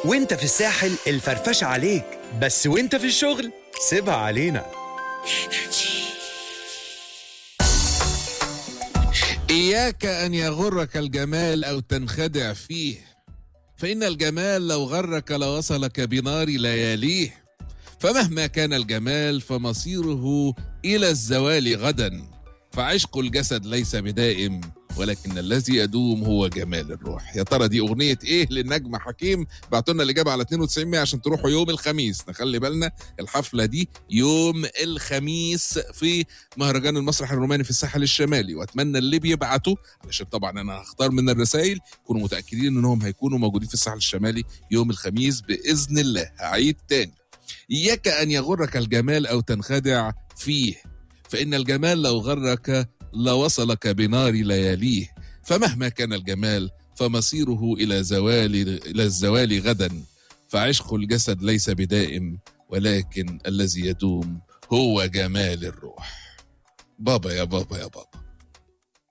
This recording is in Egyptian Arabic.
وانت في الساحل الفرفشة عليك بس وانت في الشغل سيبها علينا إياك أن يغرك الجمال أو تنخدع فيه فإن الجمال لو غرك لوصلك بنار لياليه فمهما كان الجمال فمصيره إلى الزوال غدا فعشق الجسد ليس بدائم ولكن الذي يدوم هو جمال الروح يا ترى دي أغنية إيه للنجم حكيم بعتوا لنا الإجابة على 92 100 عشان تروحوا يوم الخميس نخلي بالنا الحفلة دي يوم الخميس في مهرجان المسرح الروماني في الساحل الشمالي واتمنى اللي بيبعتوا علشان طبعا انا هختار من الرسائل يكونوا متاكدين انهم هيكونوا موجودين في الساحل الشمالي يوم الخميس باذن الله هعيد تاني اياك ان يغرك الجمال او تنخدع فيه فان الجمال لو غرك لوصلك بنار لياليه فمهما كان الجمال فمصيره الى زوال الى الزوال غدا فعشق الجسد ليس بدائم ولكن الذي يدوم هو جمال الروح بابا يا بابا يا بابا